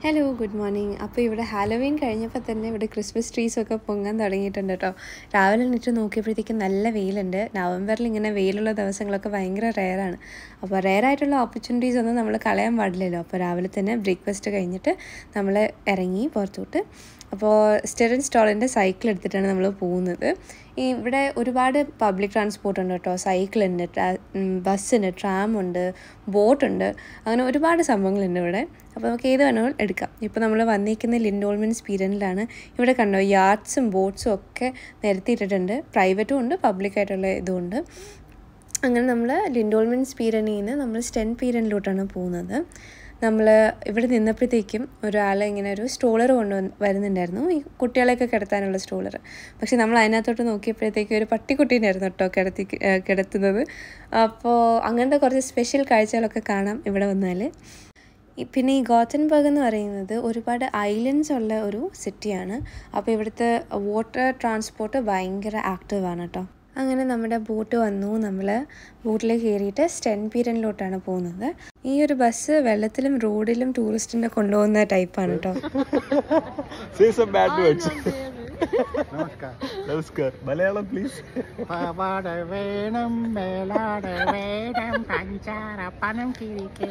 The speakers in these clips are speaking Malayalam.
ഹലോ ഗുഡ് മോർണിംഗ് അപ്പോൾ ഇവിടെ ഹാലോവീൻ കഴിഞ്ഞപ്പോൾ തന്നെ ഇവിടെ ക്രിസ്മസ് ട്രീസ് ഒക്കെ പൊങ്ങാൻ തുടങ്ങിയിട്ടുണ്ട് കേട്ടോ രാവിലെ എണീറ്റ് നോക്കിയപ്പോഴത്തേക്കും നല്ല വെയിലുണ്ട് നവംബറിൽ ഇങ്ങനെ വെയിലുള്ള ദിവസങ്ങളൊക്കെ ഭയങ്കര റെയറാണ് അപ്പോൾ റെയറായിട്ടുള്ള ഓപ്പർച്യൂണിറ്റീസ് ഒന്നും നമ്മൾ കളയാൻ പാടില്ലല്ലോ അപ്പോൾ രാവിലെ തന്നെ ബ്രേക്ക്ഫാസ്റ്റ് കഴിഞ്ഞിട്ട് നമ്മൾ ഇറങ്ങി പുറത്തോട്ട് അപ്പോൾ സ്റ്റെറിൻ സ്റ്റോളിൻ്റെ സൈക്കിൾ എടുത്തിട്ടാണ് നമ്മൾ പോകുന്നത് ഈ ഇവിടെ ഒരുപാട് പബ്ലിക് ട്രാൻസ്പോർട്ട് ഉണ്ട് കേട്ടോ സൈക്കിളുണ്ട് ബസ്സുണ്ട് ട്രാമുണ്ട് ബോട്ടുണ്ട് അങ്ങനെ ഒരുപാട് സംഭവങ്ങളുണ്ട് ഇവിടെ അപ്പോൾ നമുക്ക് ഏത് വേണമെങ്കിലും എടുക്കാം ഇപ്പോൾ നമ്മൾ വന്നിരിക്കുന്ന ലിൻഡോൾമെൻറ്റ്സ് പീരിയഡിലാണ് ഇവിടെ കണ്ടോ യാർട്സും ബോട്ട്സും ഒക്കെ നിരത്തിയിട്ടിട്ടുണ്ട് പ്രൈവറ്റും ഉണ്ട് പബ്ലിക്കായിട്ടുള്ള ഇതും ഉണ്ട് അങ്ങനെ നമ്മൾ ലിൻഡോൾമെൻറ്റ്സ് പീരിയഡിൽ നിന്ന് നമ്മൾ സ്റ്റെൻ പീരിയഡിലോട്ടാണ് പോകുന്നത് നമ്മൾ ഇവിടെ നിന്നപ്പോഴത്തേക്കും ഒരാൾ ഇങ്ങനെ ഒരു സ്ട്രോളർ കൊണ്ട് വരുന്നുണ്ടായിരുന്നു ഈ കുട്ടികളെയൊക്കെ കിടത്താനുള്ള സ്ട്രോളർ പക്ഷെ നമ്മൾ അതിനകത്തോട്ട് നോക്കിയപ്പോഴത്തേക്കും ഒരു പട്ടിക്കുട്ടീനായിരുന്നു കേട്ടോ കിടത്തി കിടത്തുന്നത് അപ്പോൾ അങ്ങനത്തെ കുറച്ച് സ്പെഷ്യൽ കാഴ്ചകളൊക്കെ കാണാം ഇവിടെ വന്നാൽ ഈ പിന്നെ ഈ ഗോത്തൻബർഗ് എന്ന് പറയുന്നത് ഒരുപാട് ഐലൻഡ്സ് ഉള്ള ഒരു സിറ്റിയാണ് അപ്പോൾ ഇവിടുത്തെ വാട്ടർ ട്രാൻസ്പോർട്ട് ഭയങ്കര ആക്റ്റീവാണ് കേട്ടോ അങ്ങനെ നമ്മുടെ ബോട്ട് വന്നു നമ്മൾ ബോട്ടിൽ കയറിയിട്ട് സ്റ്റെൻ പീരനിലോട്ടാണ് പോകുന്നത് ഈ ഒരു ബസ് വെള്ളത്തിലും റോഡിലും ടൂറിസ്റ്റിനെ കൊണ്ടുപോകുന്ന ടൈപ്പാണ് കേട്ടോ Say some bad words. നമസ്കാർ മലയാളം പ്ലീസ് പാവാട വേണം മേലാട വേണം പഞ്ചാര പണം കിഴിക്കും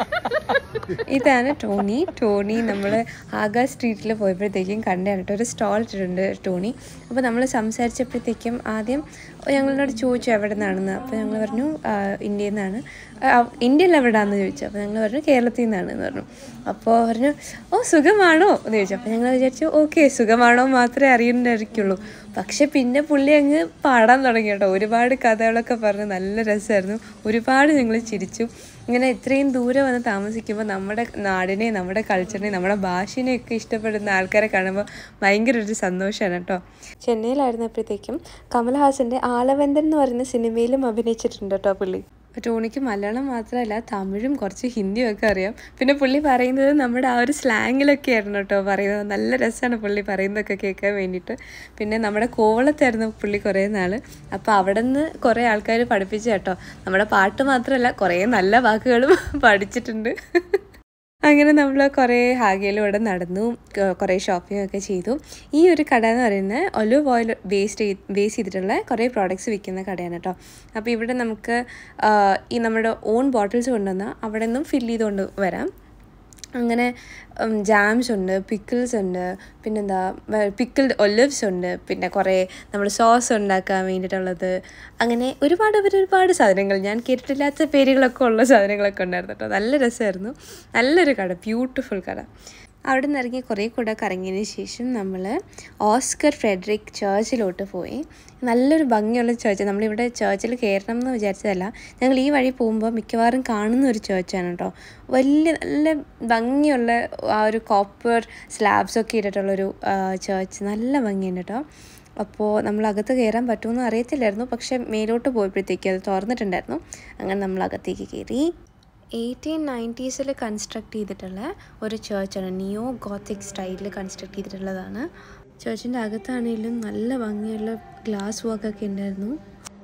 ഇതാണ് ടോണി ടോണി നമ്മൾ ആഗാ സ്ട്രീറ്റിൽ പോയപ്പോഴത്തേക്കും കണ്ടാണ് കേട്ടോ ഒരു സ്റ്റാൾ ഇട്ടിട്ടുണ്ട് ടോണി അപ്പോൾ നമ്മൾ സംസാരിച്ചപ്പോഴത്തേക്കും ആദ്യം ഞങ്ങളോട് ചോദിച്ചു എവിടെ നിന്നാണെന്ന് അപ്പോൾ ഞങ്ങൾ പറഞ്ഞു "ആ, ഇന്ത്യയിൽ നിന്നാണ് ആ, ഇന്ത്യയിൽ എവിടെയാണെന്ന് ചോദിച്ചു അപ്പോൾ ഞങ്ങൾ പറഞ്ഞു കേരളത്തിൽ നിന്നാണ് എന്ന് പറഞ്ഞു അപ്പോൾ പറഞ്ഞു ഓ സുഖമാണോ എന്ന് ചോദിച്ചു അപ്പോൾ ഞങ്ങൾ വിചാരിച്ചു ഓക്കെ സുഖമാണോ മാത്രമേ അറിയുന്നുണ്ടായിരിക്കുള്ളൂ പക്ഷെ പിന്നെ പുള്ളി അങ്ങ് പാടാൻ തുടങ്ങി കേട്ടോ ഒരുപാട് കഥകളൊക്കെ പറഞ്ഞ് നല്ല രസമായിരുന്നു ഒരുപാട് ഞങ്ങൾ ചിരിച്ചു ഇങ്ങനെ ഇത്രയും ദൂരെ വന്ന് താമസിക്കുമ്പോൾ നമ്മുടെ നാടിനെ നമ്മുടെ കൾച്ചറിനെ നമ്മുടെ ഭാഷേനെയൊക്കെ ഇഷ്ടപ്പെടുന്ന ആൾക്കാരെ കാണുമ്പോൾ ഭയങ്കര ഒരു സന്തോഷമാണ് കേട്ടോ ചെന്നൈയിലായിരുന്നപ്പോഴത്തേക്കും കമൽഹാസൻ്റെ ആലവന്തൻ എന്ന് പറയുന്ന സിനിമയിലും അഭിനയിച്ചിട്ടുണ്ട് കേട്ടോ പുള്ളി ടോണിക്ക് മലയാളം മാത്രമല്ല തമിഴും കുറച്ച് ഹിന്ദിയും ഒക്കെ അറിയാം പിന്നെ പുള്ളി പറയുന്നത് നമ്മുടെ ആ ഒരു സ്ലാങ്ങിലൊക്കെ ആയിരുന്നു കേട്ടോ പറയുന്നത് നല്ല രസമാണ് പുള്ളി പറയുന്നതൊക്കെ കേൾക്കാൻ വേണ്ടിയിട്ട് പിന്നെ നമ്മുടെ കോവളത്തായിരുന്നു പുള്ളി കുറേ നാൾ അപ്പോൾ അവിടെ നിന്ന് കുറേ ആൾക്കാർ പഠിപ്പിച്ചു കേട്ടോ നമ്മുടെ പാട്ട് മാത്രമല്ല കുറേ നല്ല വാക്കുകളും പഠിച്ചിട്ടുണ്ട് അങ്ങനെ നമ്മൾ കുറേ ഹാഗയിലൂടെ നടന്നു ക- കുറേ ഷോപ്പിംഗ് ഒക്കെ ചെയ്തു ഈ ഒരു കട എന്ന് പറയുന്നത് ഒലിവ് ഓയിൽ ബേസ്ഡ് ബേസ് ചെയ്തിട്ടുള്ള കുറേ പ്രോഡക്റ്റ്സ് വിൽക്കുന്ന കടയാണ് കേട്ടോ അപ്പോൾ ഇവിടെ നമുക്ക് ആ, ഈ നമ്മുടെ ഓൺ ബോട്ടിൽസ് കൊണ്ടുവന്നാൽ അവിടെ നിന്നും ഫില്ല് ചെയ്തുകൊണ്ട് വരാം അങ്ങനെ ജാംസ് ഉണ്ട് പിക്കിൾസ് ഉണ്ട് പിന്നെന്താ പിക്കിൾഡ് ഒലിവ്സ് ഉണ്ട് പിന്നെ കുറേ നമ്മൾ സോസ് ഉണ്ടാക്കാൻ വേണ്ടിയിട്ടുള്ളത് അങ്ങനെ ഒരുപാട് ഒരുപാട് സാധനങ്ങൾ ഞാൻ കേട്ടിട്ടില്ലാത്ത പേരുകളൊക്കെ ഉള്ള സാധനങ്ങളൊക്കെ ഉണ്ടായിരുന്നു കേട്ടോ നല്ല രസമായിരുന്നു നല്ലൊരു കട ബ്യൂട്ടിഫുൾ കട അവിടെ നിന്ന് ഇറങ്ങി കുറേ കൂടെ കറങ്ങിയതിന് ശേഷം നമ്മൾ ഓസ്കർ ഫ്രെഡറിക് ചേർച്ചിലോട്ട് പോയി നല്ലൊരു ഭംഗിയുള്ള ചേർച്ച് നമ്മളിവിടെ ചേർച്ചിൽ കയറണം എന്ന് വിചാരിച്ചതല്ല ഞങ്ങൾ ഈ വഴി പോകുമ്പോൾ മിക്കവാറും കാണുന്ന ഒരു ചേർച്ചാണ് കേട്ടോ വലിയ നല്ല ഭംഗിയുള്ള ആ ഒരു കോപ്പർ സ്ലാബ്സ് ഒക്കെ ഇട്ടിട്ടുള്ളൊരു ചേർച്ച് നല്ല ഭംഗിയുണ്ട് കേട്ടോ അപ്പോൾ നമ്മൾ അകത്ത് കയറാൻ പറ്റുമെന്ന് അറിയത്തില്ലായിരുന്നു പക്ഷേ മേലോട്ട് പോയപ്പോഴത്തേക്ക് അത് തുറന്നിട്ടുണ്ടായിരുന്നു അങ്ങനെ നമ്മൾ അകത്തേക്ക് കയറി എയ്റ്റീൻ നയൻറ്റീസിൽ കൺസ്ട്രക്ട് ചെയ്തിട്ടുള്ള ഒരു ചേർച്ചാണ് നിയോ ഗോത്തിക് സ്റ്റൈലിൽ കൺസ്ട്രക്ട് ചെയ്തിട്ടുള്ളതാണ് ചേർച്ചിൻ്റെ അകത്താണെങ്കിലും നല്ല ഭംഗിയുള്ള ഗ്ലാസ് വർക്കൊക്കെ ഉണ്ടായിരുന്നു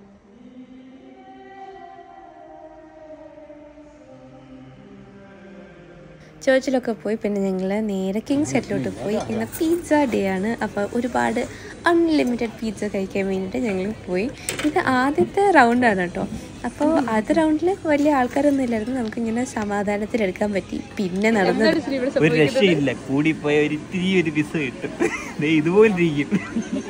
ചേർച്ചിലൊക്കെ പോയി പിന്നെ ഞങ്ങൾ നേരെ കിങ് സെറ്റിലോട്ട് പോയി ഇന്ന് പിസ്സ ഡേ ആണ് അപ്പോൾ ഒരുപാട് അൺലിമിറ്റഡ് പിസ്സ കഴിക്കാൻ വേണ്ടിയിട്ട് ഞങ്ങൾ പോയി ഇത് ആദ്യത്തെ റൗണ്ടാണ് കേട്ടോ അപ്പോൾ ആദ്യ റൗണ്ടിൽ വലിയ ആൾക്കാരൊന്നും ഇല്ലായിരുന്നു നമുക്കിങ്ങനെ സമാധാനത്തിൽ എടുക്കാൻ പറ്റി പിന്നെ നടന്നത് ഒരു രക്ഷയില്ല കൂടിപ്പോയ ഒരു ഇത്തിരി ഒരു പിസ കിട്ടും ദേ ഇതുപോലെ ഇരിക്കും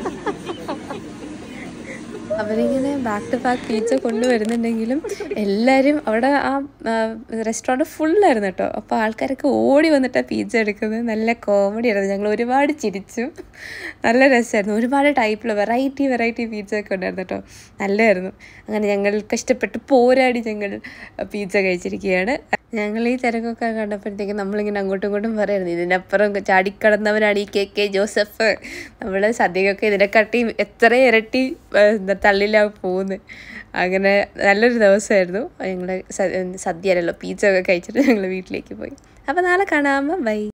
അവരിങ്ങനെ ബാക്ക് ടു ബാക്ക് പിസ്സ കൊണ്ടുവരുന്നുണ്ടെങ്കിലും എല്ലാവരും അവിടെ ആ റെസ്റ്റോറൻറ്റ് ഫുള്ളായിരുന്നു കേട്ടോ അപ്പോൾ ആൾക്കാരൊക്കെ ഓടി വന്നിട്ട് പിസ്സ എടുക്കുന്നത് നല്ല കോമഡി ആയിരുന്നു ഞങ്ങൾ ഒരുപാട് ചിരിച്ചു നല്ല രസമായിരുന്നു ഒരുപാട് ടൈപ്പിൽ വെറൈറ്റി വെറൈറ്റി പിസ്സ ഒക്കെ ഉണ്ടായിരുന്നു കേട്ടോ നല്ലതായിരുന്നു അങ്ങനെ ഞങ്ങൾക്ക് ഇഷ്ടപ്പെട്ട് പോരാടി ഞങ്ങൾ പിസ്സ കഴിച്ചിരിക്കുകയാണ് ഞങ്ങൾ ഈ തിരക്കൊക്കെ കണ്ടപ്പോഴത്തേക്കും നമ്മളിങ്ങനെ അങ്ങോട്ടും ഇങ്ങോട്ടും പറയായിരുന്നു ഇതിനപ്പുറം ചാടിക്കടന്നവരാണ് ഈ കെ കെ ജോസഫ് നമ്മൾ സദ്യക്കൊക്കെ ഇതിനെക്കാട്ടിയും എത്ര ഇരട്ടി ഏഹ്, എന്താ തള്ളിലാണ് പോകുന്നത് അങ്ങനെ നല്ലൊരു ദിവസമായിരുന്നു ഞങ്ങൾ സദ്യ അല്ലല്ലോ പീച്ച ഒക്കെ കഴിച്ചിട്ട് ഞങ്ങൾ വീട്ടിലേക്ക് പോയി അപ്പോൾ നാളെ കാണാമോ ബൈ